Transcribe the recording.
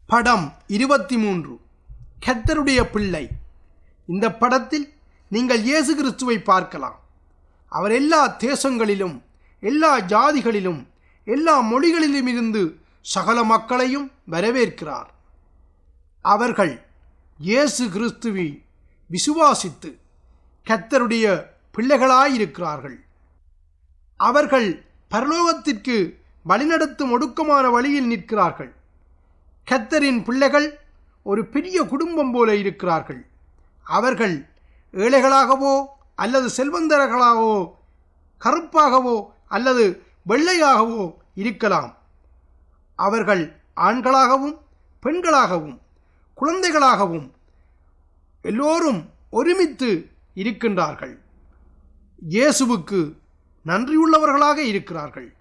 படம் இருபத்தி மூன்று கத்தருடைய பிள்ளை இந்த படத்தில் நீங்கள் இயேசு கிறிஸ்துவை பார்க்கலாம் அவர் எல்லா தேசங்களிலும் எல்லா ஜாதிகளிலும் எல்லா மொழிகளிலும் இருந்து சகல மக்களையும் வரவேற்கிறார் அவர்கள் இயேசு கிறிஸ்துவை விசுவாசித்து கத்தருடைய பிள்ளைகளாயிருக்கிறார்கள் அவர்கள் பரலோகத்திற்கு வழிநடத்தும் ஒடுக்கமான வழியில் நிற்கிறார்கள் கத்தரின் பிள்ளைகள் ஒரு பெரிய குடும்பம் போல இருக்கிறார்கள் அவர்கள் ஏழைகளாகவோ அல்லது செல்வந்தர்களாகவோ கருப்பாகவோ அல்லது வெள்ளையாகவோ இருக்கலாம் அவர்கள் ஆண்களாகவும் பெண்களாகவும் குழந்தைகளாகவும் எல்லோரும் ஒருமித்து இருக்கின்றார்கள் இயேசுவுக்கு நன்றியுள்ளவர்களாக இருக்கிறார்கள்